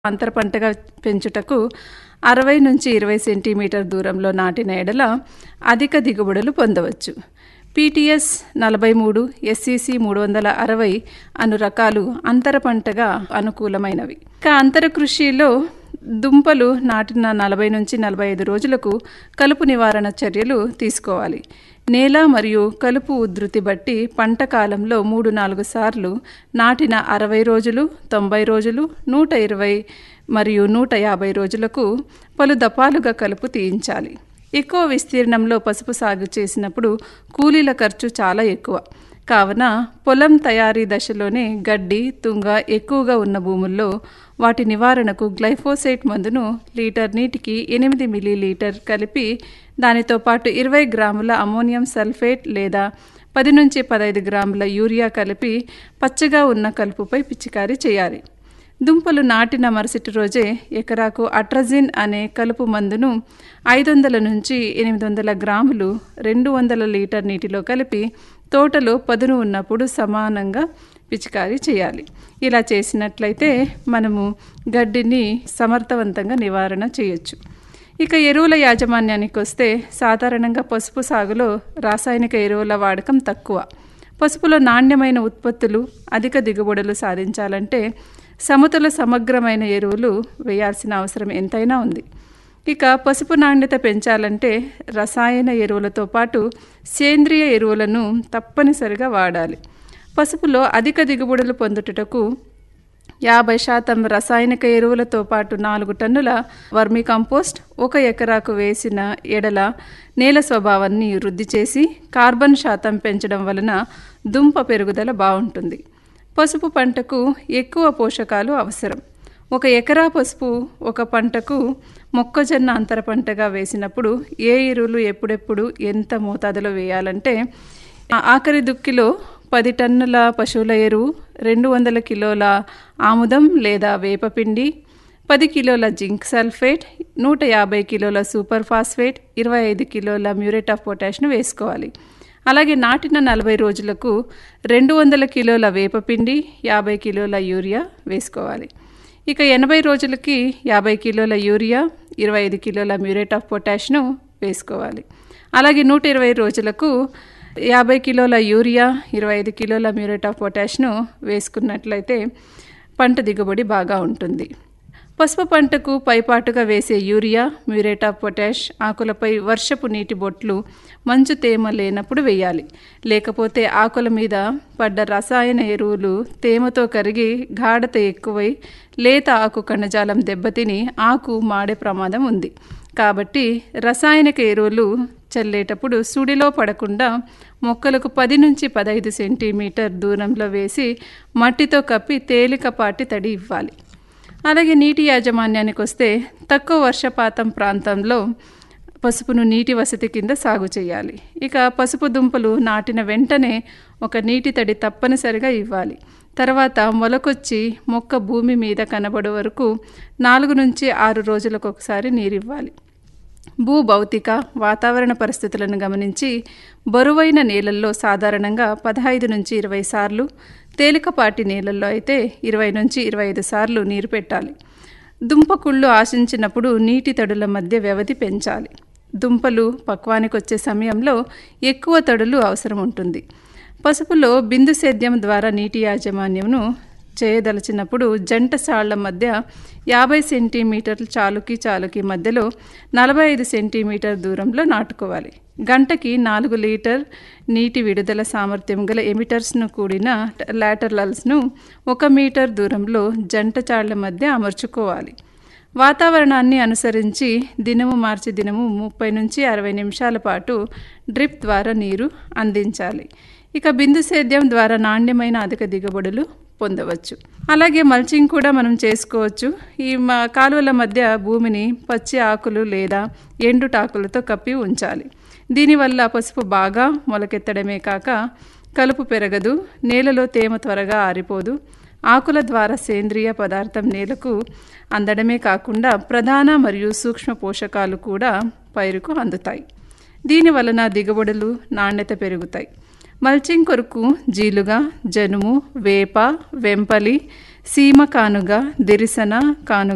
అంతర పంటగా పెంచుటకు అరవై నుంచి ఇరవై సెంటీమీటర్ దూరంలో నాటిన ఎడల అధిక దిగుబడులు పొందవచ్చు పీటీఎస్ నలభై మూడు ఎస్సీసీ మూడు వందల అరవై అను రకాలు అంతర పంటగా అనుకూలమైనవి ఇక అంతర కృషిలో దుంపలు నాటిన నలభై నుంచి నలభై ఐదు రోజులకు కలుపు నివారణ చర్యలు తీసుకోవాలి నేల మరియు కలుపు ఉధృతి బట్టి పంట కాలంలో మూడు నాలుగు సార్లు నాటిన అరవై రోజులు తొంభై రోజులు నూట ఇరవై మరియు నూట యాభై రోజులకు పలు దపాలుగా కలుపు తీయించాలి ఎక్కువ విస్తీర్ణంలో పసుపు సాగు చేసినప్పుడు కూలీల ఖర్చు చాలా ఎక్కువ కావున పొలం తయారీ దశలోనే గడ్డి తుంగ ఎక్కువగా ఉన్న భూముల్లో వాటి నివారణకు గ్లైఫోసేట్ మందును లీటర్ నీటికి ఎనిమిది మిల్లీ లీటర్ కలిపి దానితో పాటు ఇరవై గ్రాముల అమోనియం సల్ఫేట్ లేదా పది నుంచి పదహైదు గ్రాముల యూరియా కలిపి పచ్చగా ఉన్న కలుపుపై పిచికారీ చేయాలి దుంపలు నాటిన మరుసటి రోజే ఎకరాకు అట్రజిన్ అనే కలుపు మందును ఐదు వందల నుంచి ఎనిమిది వందల గ్రాములు రెండు వందల లీటర్ నీటిలో కలిపి తోటలో పదును ఉన్నప్పుడు సమానంగా పిచికారీ చేయాలి ఇలా చేసినట్లయితే మనము గడ్డిని సమర్థవంతంగా నివారణ చేయొచ్చు ఇక ఎరువుల యాజమాన్యానికి వస్తే సాధారణంగా పసుపు సాగులో రాసాయనిక ఎరువుల వాడకం తక్కువ పసుపులో నాణ్యమైన ఉత్పత్తులు అధిక దిగుబడులు సాధించాలంటే సమతుల సమగ్రమైన ఎరువులు వేయాల్సిన అవసరం ఎంతైనా ఉంది ఇక పసుపు నాణ్యత పెంచాలంటే రసాయన ఎరువులతో పాటు సేంద్రియ ఎరువులను తప్పనిసరిగా వాడాలి పసుపులో అధిక దిగుబడులు పొందుటకు యాభై శాతం రసాయనిక ఎరువులతో పాటు నాలుగు టన్నుల వర్మీ కంపోస్ట్ ఒక ఎకరాకు వేసిన ఎడల నేల స్వభావాన్ని వృద్ధి చేసి కార్బన్ శాతం పెంచడం వలన దుంప పెరుగుదల బాగుంటుంది పసుపు పంటకు ఎక్కువ పోషకాలు అవసరం ఒక ఎకరా పసుపు ఒక పంటకు మొక్కజొన్న అంతర పంటగా వేసినప్పుడు ఏ ఎరువులు ఎప్పుడెప్పుడు ఎంత మోతాదులో వేయాలంటే ఆఖరి దుక్కిలో పది టన్నుల పశువుల ఎరువు రెండు వందల కిలోల ఆముదం లేదా వేపపిండి పది కిలోల జింక్ సల్ఫేట్ నూట యాభై కిలోల సూపర్ ఫాస్ఫేట్ ఇరవై ఐదు కిలోల మ్యూరేట్ ఆఫ్ పొటాష్ను వేసుకోవాలి అలాగే నాటిన నలభై రోజులకు రెండు వందల కిలోల వేపపిండి యాభై కిలోల యూరియా వేసుకోవాలి ఇక ఎనభై రోజులకి యాభై కిలోల యూరియా ఇరవై ఐదు కిలోల మ్యూరేట్ ఆఫ్ పొటాష్ను వేసుకోవాలి అలాగే నూట ఇరవై రోజులకు యాభై కిలోల యూరియా ఇరవై ఐదు కిలోల మ్యూరేట్ ఆఫ్ పొటాష్ను వేసుకున్నట్లయితే పంట దిగుబడి బాగా ఉంటుంది పసుపు పంటకు పైపాటుగా వేసే యూరియా మ్యూరేట్ ఆఫ్ పొటాష్ ఆకులపై వర్షపు నీటి బొట్లు మంచు తేమ లేనప్పుడు వేయాలి లేకపోతే ఆకుల మీద పడ్డ రసాయన ఎరువులు తేమతో కరిగి గాఢత ఎక్కువై లేత ఆకు కణజాలం దెబ్బతిని ఆకు మాడే ప్రమాదం ఉంది కాబట్టి రసాయనిక ఎరువులు చల్లేటప్పుడు సుడిలో పడకుండా మొక్కలకు పది నుంచి పదహైదు సెంటీమీటర్ దూరంలో వేసి మట్టితో కప్పి తేలికపాటి తడి ఇవ్వాలి అలాగే నీటి యాజమాన్యానికి వస్తే తక్కువ వర్షపాతం ప్రాంతంలో పసుపును నీటి వసతి కింద సాగు చేయాలి ఇక పసుపు దుంపలు నాటిన వెంటనే ఒక నీటి తడి తప్పనిసరిగా ఇవ్వాలి తర్వాత మొలకొచ్చి మొక్క భూమి మీద కనబడే వరకు నాలుగు నుంచి ఆరు రోజులకు ఒకసారి నీరివ్వాలి భూభౌతిక వాతావరణ పరిస్థితులను గమనించి బరువైన నేలల్లో సాధారణంగా పదహైదు నుంచి ఇరవై సార్లు తేలికపాటి నీళ్ళల్లో అయితే ఇరవై నుంచి ఇరవై ఐదు సార్లు నీరు పెట్టాలి దుంపకుళ్ళు ఆశించినప్పుడు నీటి తడుల మధ్య వ్యవధి పెంచాలి దుంపలు పక్వానికి వచ్చే సమయంలో ఎక్కువ తడులు అవసరం ఉంటుంది పసుపులో బిందు సేద్యం ద్వారా నీటి యాజమాన్యంను చేయదలిచినప్పుడు జంట సాళ్ల మధ్య యాభై సెంటీమీటర్ల చాలుకి చాలుకి మధ్యలో నలభై ఐదు సెంటీమీటర్ దూరంలో నాటుకోవాలి గంటకి నాలుగు లీటర్ నీటి విడుదల సామర్థ్యం గల ఎమిటర్స్ను కూడిన లాటర్లల్స్ను ఒక మీటర్ దూరంలో జంట చాళ్ల మధ్య అమర్చుకోవాలి వాతావరణాన్ని అనుసరించి దినము మార్చి దినము ముప్పై నుంచి అరవై నిమిషాల పాటు డ్రిప్ ద్వారా నీరు అందించాలి ఇక బిందు సేద్యం ద్వారా నాణ్యమైన అధిక దిగుబడులు పొందవచ్చు అలాగే మల్చింగ్ కూడా మనం చేసుకోవచ్చు ఈ కాలువల మధ్య భూమిని పచ్చి ఆకులు లేదా ఎండుటాకులతో కప్పి ఉంచాలి దీనివల్ల పసుపు బాగా మొలకెత్తడమే కాక కలుపు పెరగదు నేలలో తేమ త్వరగా ఆరిపోదు ఆకుల ద్వారా సేంద్రియ పదార్థం నేలకు అందడమే కాకుండా ప్రధాన మరియు సూక్ష్మ పోషకాలు కూడా పైరుకు అందుతాయి దీని వలన దిగుబడులు నాణ్యత పెరుగుతాయి మల్చింగ్ కొరకు జీలుగా జనుము వేప వెంపలి సీమ కానుగ దిరిసన కానుగ